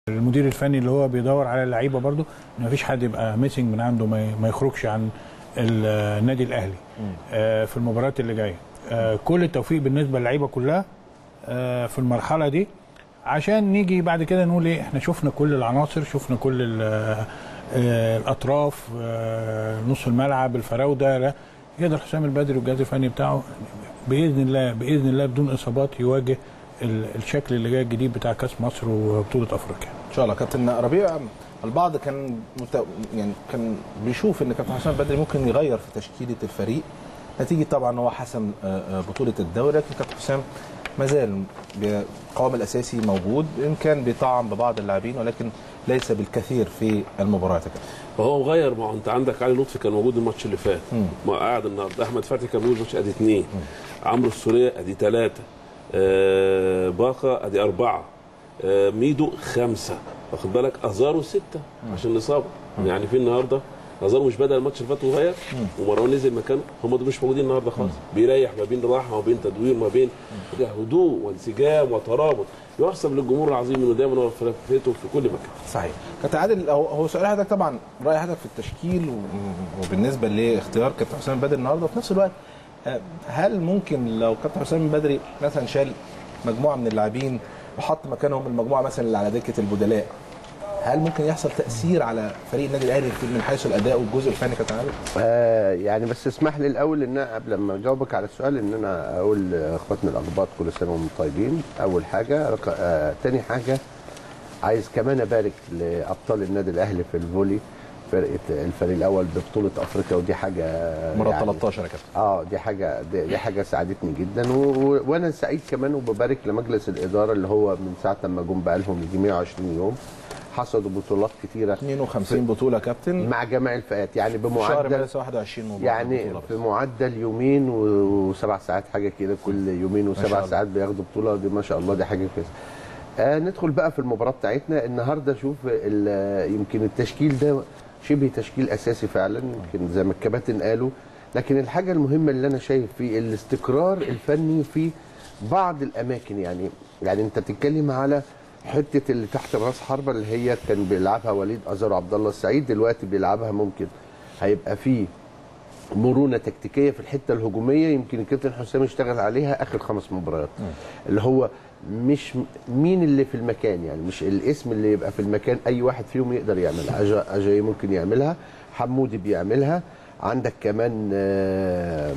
المدير الفني اللي هو بيدور على اللعيبه برضو ان مفيش حد يبقى ميسنج من عنده ما ما يخرجش عن ال- النادي الاهلي آه، في المباريات اللي جايه آه، كل التوفيق بالنسبه للعيبه كلها آه، في المرحله دي عشان نيجي بعد كده نقول ايه احنا شفنا كل العناصر شفنا كل ال- آه، الاطراف آه، نص الملعب الفراوده لا يقدر حسام البدري والجهاز الفني بتاعه باذن الله باذن الله بدون اصابات يواجه ال- الشكل اللي جاي الجديد بتاع كاس مصر وبطوله افريقيا ان شاء الله كابتن ربيع البعض كان مت... يعني كان بيشوف ان كابتن حسام بدري ممكن يغير في تشكيله الفريق نتيجه طبعا هو حسم آه، آه، بطوله الدوري لكن كابتن حسام ما زال بالقوام الاساسي موجود ان كان بيطعم ببعض اللاعبين ولكن ليس بالكثير في المباريات يا كابتن. فهو مغير ما هو انت عندك علي لطفي كان موجود الماتش اللي فات مم. ما قاعد النهارده احمد فتحي كان موجود الماتش ادي اثنين عمرو السوليه ادي ثلاثه آه باقه ادي اربعه آه ميدو خمسه واخد بالك ازارو سته عشان الاصابه يعني في النهارده ازارو مش بدأ الماتش اللي فات وغير ومروان نزل مكانه هم دول مش موجودين النهارده خالص بيريح ما بين راحه وما بين تدوير ما بين هدوء وانسجام وترابط يحسب للجمهور العظيم انه دايما هو في فرقته في كل مكان صحيح كابتن عادل هو هو سؤال حضرتك طبعا راي حضرتك في التشكيل و- وبالنسبه لاختيار كابتن حسام بدري النهارده وفي نفس الوقت آه، هل ممكن لو كابتن حسام بدري مثلا شال مجموعه من اللاعبين وحط مكانهم المجموعه مثلا اللي على دكه البدلاء هل ممكن يحصل تاثير على فريق النادي الاهلي في- من حيث الاداء والجزء الفني كابتن عادل؟ آه يعني بس اسمح لي الاول ان أنا قبل ما اجاوبك على السؤال ان انا اقول لاخواتنا الاقباط كل سنه وهم طيبين اول حاجه رق... آه تاني حاجه عايز كمان ابارك لابطال النادي الاهلي في الفولي فرقه الفريق الاول ببطوله افريقيا ودي حاجه مره يعني 13 يا كابتن اه دي حاجه دي, دي حاجه ساعدتني جدا و... و... وانا سعيد كمان وببارك لمجلس الاداره اللي هو من ساعه ما جم بقى لهم يجي 120 يوم حصدوا بطولات كتيره 52 بطوله يا كابتن مع جميع الفئات يعني شهر بمعدل مارس 21 مباراه يعني بطولة في بس. معدل يومين و- وسبع ساعات حاجه كده كل يومين شاء وسبع الله. ساعات بياخدوا بطوله دي ما شاء الله دي حاجه كويسه. آه ندخل بقى في المباراه بتاعتنا النهارده شوف ال- يمكن التشكيل ده شبه تشكيل اساسي فعلا يمكن زي ما الكباتن قالوا لكن الحاجه المهمه اللي انا شايف فيه الاستقرار الفني في بعض الاماكن يعني يعني انت بتتكلم على حته اللي تحت راس حربه اللي هي كان بيلعبها وليد ازار وعبد الله السعيد دلوقتي بيلعبها ممكن هيبقى فيه مرونه تكتيكيه في الحته الهجوميه يمكن الكابتن حسام اشتغل عليها اخر خمس مباريات اللي هو مش مين اللي في المكان يعني مش الاسم اللي يبقى في المكان اي واحد فيهم يقدر يعملها أجا- اجاي ممكن يعملها حمودي بيعملها عندك كمان آه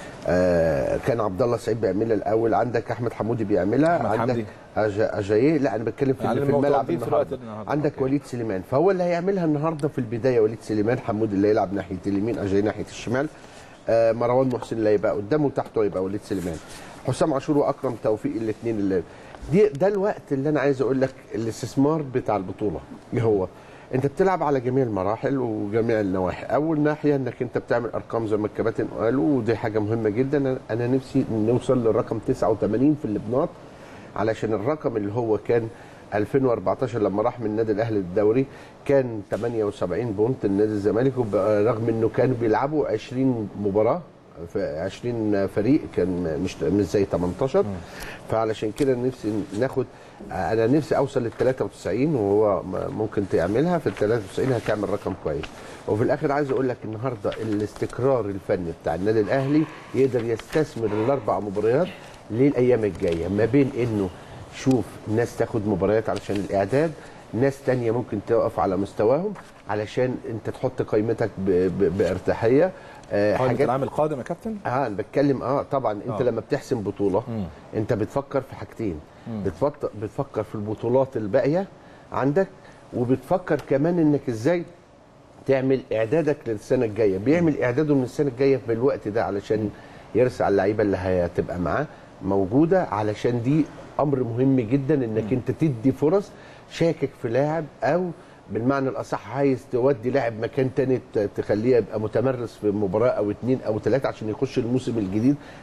آه كان عبد الله سعيد بيعملها الاول عندك احمد حمودي بيعملها أحمد عندك حمدي. أجا- اجاييه لا انا بتكلم في, يعني اللي في الملعب المتوقفين في الوقت النهارده النهاردة. عندك أوكي. وليد سليمان فهو اللي هيعملها النهارده في البدايه وليد سليمان حمود اللي هيلعب ناحيه اليمين اجاي ناحيه الشمال آه مروان محسن اللي هيبقى قدامه وتحته هيبقى وليد سليمان حسام عاشور واكرم توفيق الاثنين اللي دي ده الوقت اللي انا عايز اقول لك الاستثمار بتاع البطوله ايه هو انت بتلعب على جميع المراحل وجميع النواحي اول ناحيه انك انت بتعمل ارقام زي ما الكباتن قالوا ودي حاجه مهمه جدا أنا- انا نفسي نوصل للرقم 89 في اللبنات علشان الرقم اللي هو كان 2014 لما راح من النادي الاهلي الدوري كان 78 بونت النادي الزمالك وب- رغم انه كانوا بيلعبوا 20 مباراه في 20 فريق كان مش مش زي 18 فعلشان كده نفسي ناخد انا نفسي اوصل لل 93 وهو م- ممكن تعملها في ال 93 هتعمل رقم كويس وفي الاخر عايز اقول لك النهارده الاستقرار الفني بتاع النادي الاهلي يقدر يستثمر الاربع مباريات للايام الجايه ما بين انه شوف ناس تاخد مباريات علشان الاعداد ناس تانية ممكن تقف على مستواهم علشان انت تحط قيمتك ب... ب... بارتاحيه آه قائمه العام القادم يا كابتن اه انا بتكلم اه طبعا انت آه. لما بتحسم بطوله مم. انت بتفكر في حاجتين بتفكر بتفكر في البطولات الباقيه عندك وبتفكر كمان انك ازاي تعمل اعدادك للسنه الجايه بيعمل اعداده من السنه الجايه في الوقت ده علشان يرسع اللعيبه اللي هتبقى معاه موجوده علشان دي امر مهم جدا انك انت تدي فرص شاكك في لاعب او بالمعنى الاصح عايز تودي لاعب مكان تاني ت- تخليه يبقى متمرس في مباراه او اتنين او تلاته عشان يخش الموسم الجديد